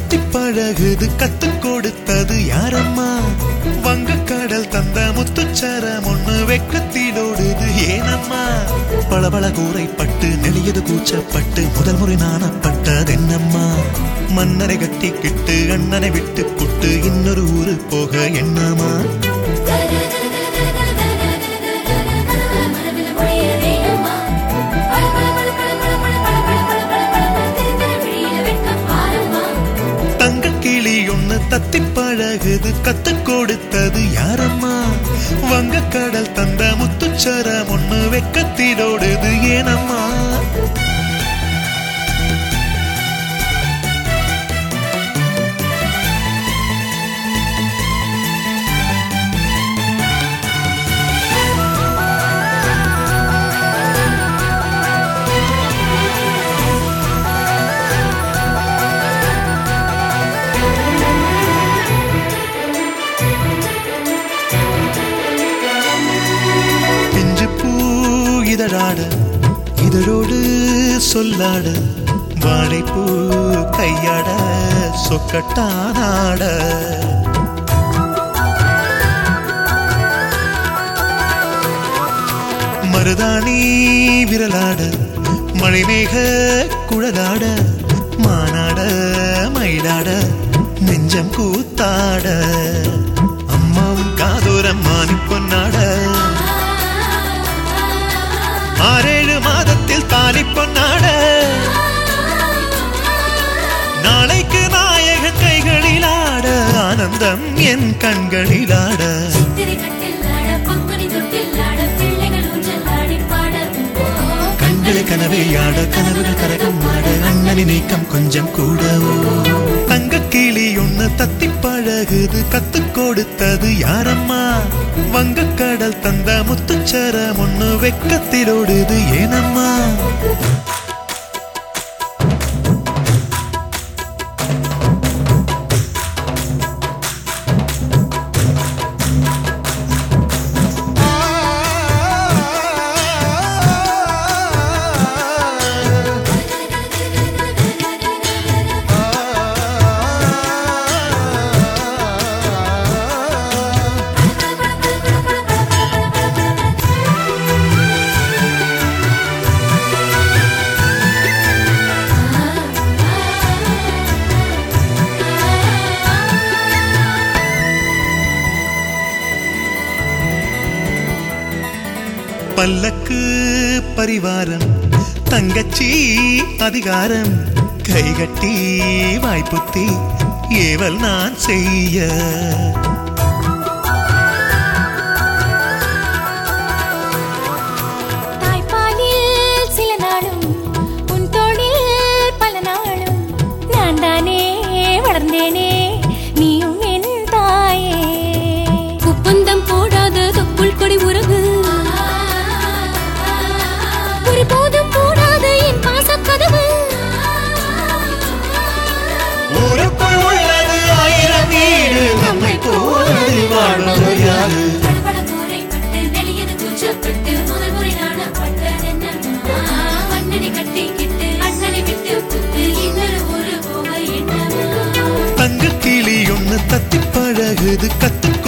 தத்தி பழகுது கத்து கொடுத்தது யாரம்மா வங்கக்கடல் தந்த முத்துச்சரம் ஒண்ணு வெக்கத்திலோடுது ஏனம்மா பளபள கூரைப்பட்டு நெளியது கூச்சப்பட்டு முதல் முறை நாணப்பட்டதென்னம்மா மன்னரை கட்டிக்கிட்டு அண்ணனை விட்டு புட்டு இன்னொரு ஊரு போக என்னமா மனதில் மொழிய வேணுமா பள பள பள பள பள பள பள பள பள பள பள பள திருத்தின விழியில வெட்கம் பாரம்மா தங்க கிளி ஒண்ணு தத்தி பழகுது கத்து கொடுத்தது யாரம்மா வங்கக்கடல் தந்த முத்துச்சரம் ஒண்ணு வெக்கத்திலோடுது ஏனம்மா பிஞ்சு பூ இதழாட இதழோடு சொல்லாட வாழைப்பூ கையாட சொக்கட்டானாட மருதாணி விரலாட மழைமேக குழலாட மானாட மயிலாட நெஞ்சம் கூத்தாட அம்மாவும் காதோரம் மானி பொன்னாட ஆறேழு மாதத்தில் தாலி பொன்னாட நாளைக்கு நாயகன் கைகளில் ஆட ஆனந்தம் என் கண்களில் ஆட சித்திரை கட்டில் ஆட பங்குனி தொட்டில் ஆட பிள்ளைகள் ஊஞ்சல் ஆடி பாட கண்களை கனவை ஆட கனவுகள் கரகம் ஆட அண்ணனின் நீக்கம் கொஞ்சம் கூடவோ தங்க கிளி ஒண்ணு தத்தி பழகுது கத்து கொடுத்தது யாரம்மா வங்கக்கடல் தந்த முத்துச்சரம் ஒண்ணு வெக்கத்திலோடுது ஏனம்மா பல்லக்கு பரிவாரம் தங்கச்சி அதிகாரம் கைகட்டி வாய்ப்புத்தி ஏவல் நான் செய்ய தாய்ப்பாலில் சில நாளும் உன் தோளில் பல நாளும் நான் தானே வளர்ந்தேனே நீயும் என் தாயே ஒப்பந்தம் போடாத தொப்புள் கொடி உறவு ஒருபோதும் போடாத என் பாசக்கதவு ஊருக்குள் உள்ளது ஆயிரம் வீடு நம்மை போலது வாழ்வது யாரு படபட கூரைப்பட்டு நெளியது கூச்சப்பட்டு முதல் முறை நாணப்பட்டதென்னம்மா? அண்ணனை கட்டிக்கிட்டு அண்ணனை விட்டு புட்டு இன்னொரு ஊரு போக என்னம்மா? தங்க கிளி ஒண்ணு தத்தி பழகுது கத்து